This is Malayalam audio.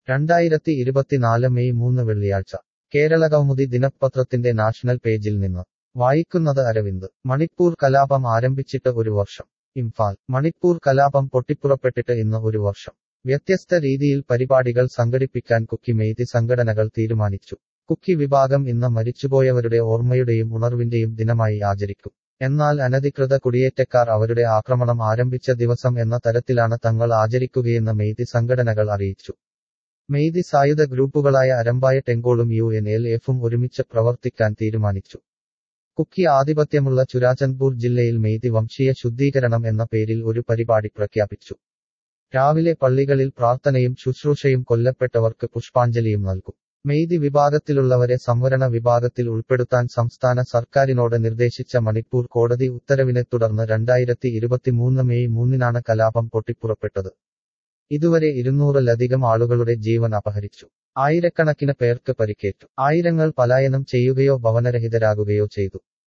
രണ്ടായിരത്തി ഇരുപത്തിനാല് മെയ് മൂന്ന് വെള്ളിയാഴ്ച കേരള കൗമുദി ദിനപത്രത്തിന്റെ നാഷണൽ പേജിൽ നിന്ന് വായിക്കുന്നത് അരവിന്ദ് മണിപ്പൂർ കലാപം ആരംഭിച്ചിട്ട് ഒരു വർഷം ഇംഫാൽ മണിപ്പൂർ കലാപം പൊട്ടിപ്പുറപ്പെട്ടിട്ട് ഇന്ന് ഒരു വർഷം വ്യത്യസ്ത രീതിയിൽ പരിപാടികൾ സംഘടിപ്പിക്കാൻ കുക്കി മെയ്തി സംഘടനകൾ തീരുമാനിച്ചു കുക്കി വിഭാഗം ഇന്ന് മരിച്ചുപോയവരുടെ ഓർമ്മയുടെയും ഉണർവിന്റെയും ദിനമായി ആചരിക്കും എന്നാൽ അനധികൃത കുടിയേറ്റക്കാർ അവരുടെ ആക്രമണം ആരംഭിച്ച ദിവസം എന്ന തരത്തിലാണ് തങ്ങൾ ആചരിക്കുകയെന്ന് മെയ്തി സംഘടനകൾ അറിയിച്ചു മെയ്തി സായുധ ഗ്രൂപ്പുകളായ അരമ്പായ ടെങ്കോളും യു എൻ എൽ എഫും ഒരുമിച്ച് പ്രവർത്തിക്കാൻ തീരുമാനിച്ചു കുക്കി ആധിപത്യമുള്ള ചുരാചന്ദ്പൂർ ജില്ലയിൽ മെയ്തി വംശീയ ശുദ്ധീകരണം എന്ന പേരിൽ ഒരു പരിപാടി പ്രഖ്യാപിച്ചു രാവിലെ പള്ളികളിൽ പ്രാർത്ഥനയും ശുശ്രൂഷയും കൊല്ലപ്പെട്ടവർക്ക് പുഷ്പാഞ്ജലിയും നൽകും മെയ്തി വിഭാഗത്തിലുള്ളവരെ സംവരണ വിഭാഗത്തിൽ ഉൾപ്പെടുത്താൻ സംസ്ഥാന സർക്കാരിനോട് നിർദ്ദേശിച്ച മണിപ്പൂർ കോടതി ഉത്തരവിനെ തുടർന്ന് രണ്ടായിരത്തി ഇരുപത്തിമൂന്ന് മെയ് മൂന്നിനാണ് കലാപം പൊട്ടിപ്പുറപ്പെട്ടത് ഇതുവരെ ഇരുന്നൂറിലധികം ആളുകളുടെ ജീവൻ അപഹരിച്ചു ആയിരക്കണക്കിന് പേർക്ക് പരിക്കേറ്റു ആയിരങ്ങൾ പലായനം ചെയ്യുകയോ ഭവനരഹിതരാകുകയോ ചെയ്തു